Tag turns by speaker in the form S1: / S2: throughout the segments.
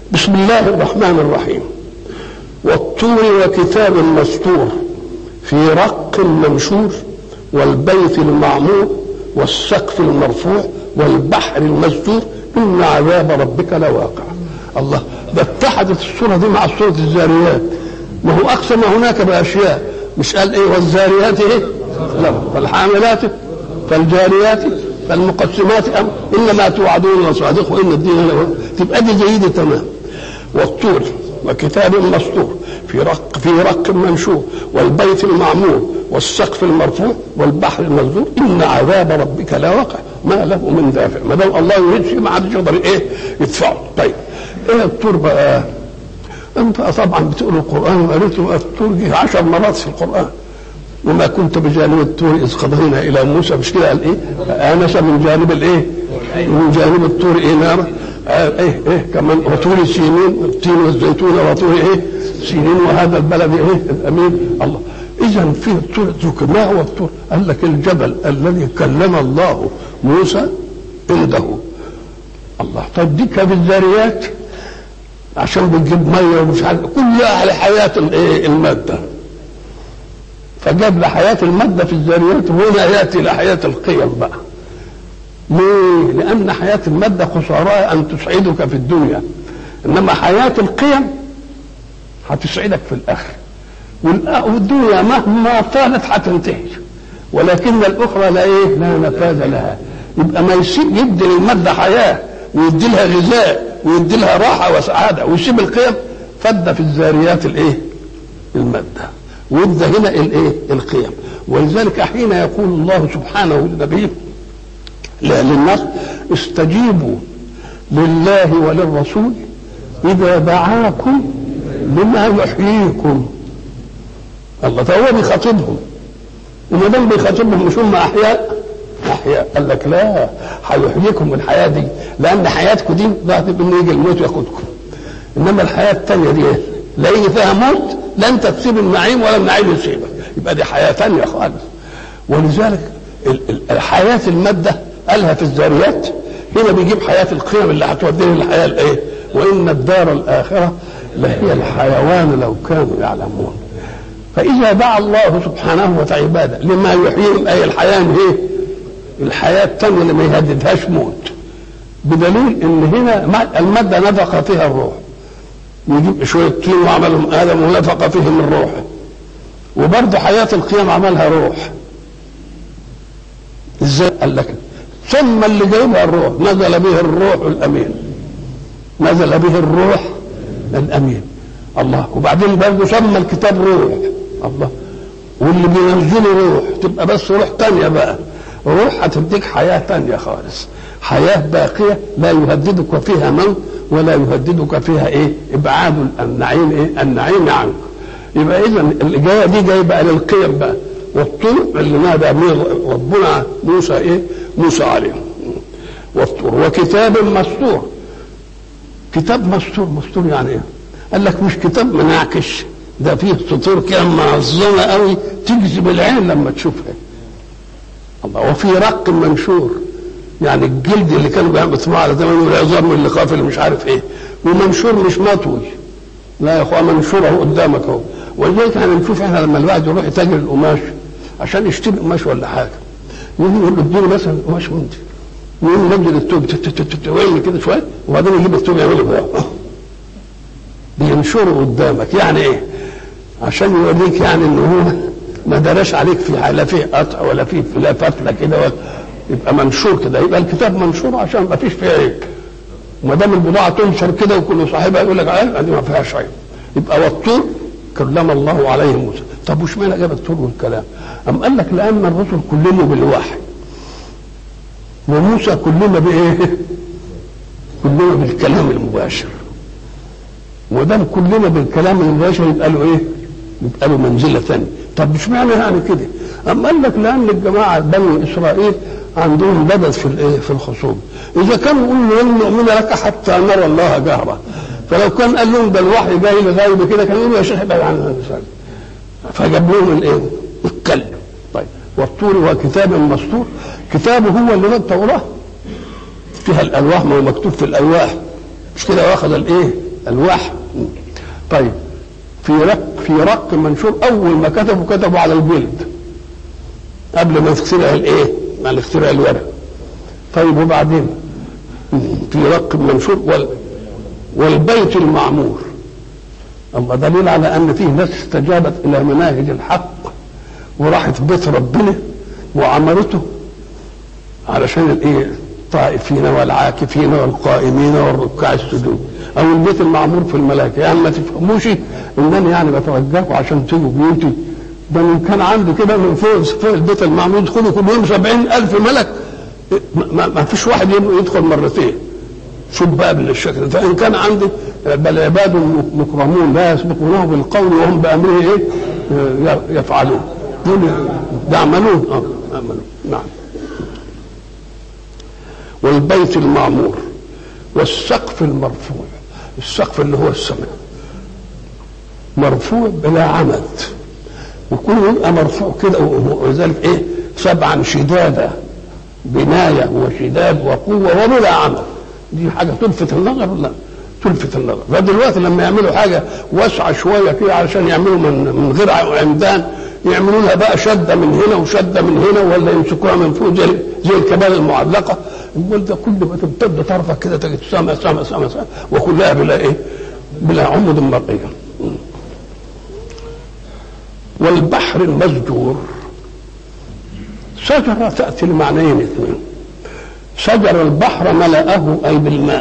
S1: بسم الله الرحمن الرحيم والطور وكتاب مسطور في رق منشور والبيت المعمور والسقف المرفوع والبحر المسجور إن عذاب ربك لواقع الله ده اتحدت الصورة دي مع صورة الزاريات ما هو أقسم هناك بأشياء مش قال إيه والزاريات إيه لا فالحاملات فالجاريات فالمقسمات أم إنما توعدون لصادق وإن الدين له تبقى دي جيدة تمام والطور وكتاب مسطور في رق في رق منشور والبيت المعمور والسقف المرفوع والبحر المسجور ان عذاب ربك لواقع ما له من دافع ما دام الله يريد شيء ما حدش يقدر ايه يدفعه طيب ايه الطور بقى انت طبعا بتقرا القران وقريت الطور جه عشر مرات في القران وما كنت بجانب الطور اذ قضينا الى موسى مش كده قال ايه انس من جانب الايه من جانب الطور ايه نار آه ايه ايه كمان وطور سينين التين والزيتون وطور ايه سينين وهذا البلد ايه الامين الله اذا في الطور ذكر ما هو الطور؟ قال لك الجبل الذي كلم الله موسى عنده الله طيب دي كانت الذاريات عشان بتجيب ميه ومش عارف كلها لحياه الايه الماده فجاب لحياه الماده في الذاريات وهنا ياتي لحياه القيم بقى ليه؟ لأن حياة المادة خسارها أن تسعدك في الدنيا إنما حياة القيم هتسعدك في الآخرة والدنيا مهما طالت هتنتهي ولكن الأخرى لا إيه؟ لا نفاذ لها يبقى ما يسيب يدي للمادة حياة ويدي لها غذاء ويدي لها راحة وسعادة ويسيب القيم فد في الذاريات الإيه؟ المادة وده هنا الإيه؟ القيم ولذلك حين يقول الله سبحانه لنبيه للناس استجيبوا لله وللرسول إذا دعاكم لما يحييكم الله ده هو بيخاطبهم وما دام بيخاطبهم مش هم أحياء أحياء قال لك لا هيحييكم الحياة دي لأن حياتكم دي بعد إن يجي الموت ياخدكم إنما الحياة الثانية دي لا يجي فيها موت لا أنت تسيب النعيم ولا النعيم يسيبك يبقى دي حياة ثانية خالص ولذلك الحياة المادة قالها في الذاريات هنا بيجيب حياة القيم اللي هتودينا للحياة الايه وإن الدار الآخرة لهي الحيوان لو كانوا يعلمون فإذا دعا الله سبحانه وتعالى عباده لما يحييهم أي الحياة هي الحياة الثانية اللي ما يهددهاش موت بدليل إن هنا المادة نفخ فيها الروح يجيب شوية طين وعملهم آدم ونفخ فيهم الروح وبرضه حياة القيام عملها روح ازاي قال لك ثم اللي جايبها الروح نزل به الروح الامين نزل به الروح الامين الله وبعدين برضه سمى الكتاب روح الله واللي بينزله روح تبقى بس روح تانية بقى روح هتديك حياة تانية خالص حياة باقية لا يهددك فيها موت ولا يهددك فيها ايه ابعاد النعيم ايه النعيم عنك يبقى اذا اللي جايه دي جايه بقى للقيم بقى والطور اللي نادى ربنا موسى ايه موسى عليه والطور وكتاب مسطور كتاب مسطور مسطور يعني ايه قال لك مش كتاب منعكش ده فيه سطور كده معظمه قوي تجذب العين لما تشوفها الله وفي رق منشور يعني الجلد اللي كانوا بيعملوا على زمان والعظام واللقاف اللي مش عارف ايه ومنشور مش مطوي لا يا اخوان منشور اهو قدامك اهو ولذلك احنا بنشوف احنا لما الواحد يروح يتاجر القماش عشان يشتري قماش ولا حاجه يقول يقول له اديني مثلا قماش منتج يقوم ينزل التوب ويعمل كده شويه وبعدين يجيب التوب يعمله بقى بينشره قدامك يعني ايه؟ عشان يوريك يعني ان هو ما دراش عليك في لا فيه قطع ولا فيه لا فتله كده ولا يبقى منشور كده يبقى الكتاب منشور عشان ما فيش فيه عيب وما دام البضاعه تنشر كده وكل صاحبها يقول لك عيب دي ما فيهاش عيب يبقى والطور كلم الله عليه موسى طب وش معنى جاب الطور والكلام؟ أم قال لك لأن الرسل كلموا بالوحي وموسى كلمة بإيه؟ كلمة بالكلام المباشر ودام كلمة بالكلام المباشر يبقى له إيه؟ يبقى له منزلة ثانية طب مش معنى يعني كده؟ أم قال لك لأن الجماعة بني إسرائيل عندهم بدد في الإيه؟ في الخصوم إذا كانوا يقولوا لن نؤمن لك حتى نرى الله جهرة فلو كان قال لهم ده الوحي جاي لغايب كده كانوا يقولوا يا شيخ ابعد عن فجاب لهم الايه؟ الكلب طيب والطور وكتاب مسطور كتاب هو اللي التوراه فيها الالواح ما هو مكتوب في الالواح مش كده واخذ الايه؟ الواح طيب في رق في رق منشور اول ما كتبوا كتبوا على الجلد قبل ما يخترع الايه؟ ما يخترع الورق طيب وبعدين في رق منشور وال والبيت المعمور الله دليل على ان فيه ناس استجابت الى مناهج الحق وراحت بيت ربنا وعملته علشان الايه الطائفين والعاكفين والقائمين والركع السجود او البيت المعمور في الملائكه يعني ما تفهموش انني يعني بتوجهكم عشان تيجوا بيوتي ده ان كان عندي كده من فوق فوق البيت المعمور يدخلوا كل يوم سبعين الف ملك ما, ما فيش واحد يدخل مرتين شوف بقى بالشكل ده فان كان عندي بل عباد مكرمون لا يسبقونه بالقول وهم بامره ايه يفعلون دول يعملون اه يعملون نعم والبيت المعمور والسقف المرفوع السقف اللي هو السماء مرفوع بلا عمد وكله يبقى مرفوع كده ولذلك ايه سبعا شدادا بنايه وشداد وقوه وبلا عمد دي حاجه تلفت النظر ولا تلفت النظر فدلوقتي لما يعملوا حاجه واسعه شويه كده علشان يعملوا من من غير عمدان يعملوا لها بقى شده من هنا وشده من هنا ولا يمسكوها من فوق زي زي الكبال المعلقه يقول ده كل ما تمتد طرفك كده تجد سما سما سما سما وكلها بلا ايه؟ بلا عمد مرئيه والبحر المسجور شجرة تأتي لمعنيين اثنين شجر البحر ملأه أي بالماء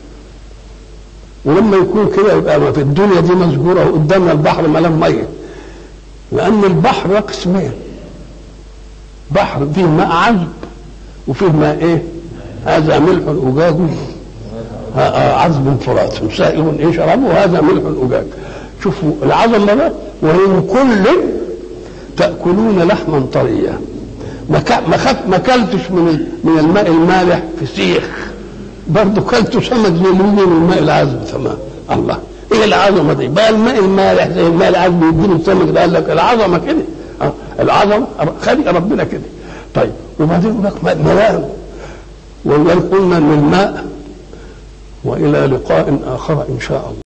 S1: ولما يكون كده يبقى ما في الدنيا دي مسجورة قدامنا البحر ملأ مية لأن البحر قسمين بحر فيه ماء عذب وفيه ماء إيه؟ هذا ملح أجاج عذب فرات سائغ إيه شربه وهذا ملح أجاج شوفوا العظمة ده ومن كل تأكلون لحما طريا ما كلتش من من الماء المالح في سيخ برضه كلت سمك زي من الماء العذب تمام الله ايه العظمه دي بقى الماء المالح زي الماء العذب يديني السمك ده قال لك العظمه كده آه. العظمه خلق ربنا كده طيب وبعدين هناك ماء ملائم وقلنا ان الماء والى لقاء اخر ان شاء الله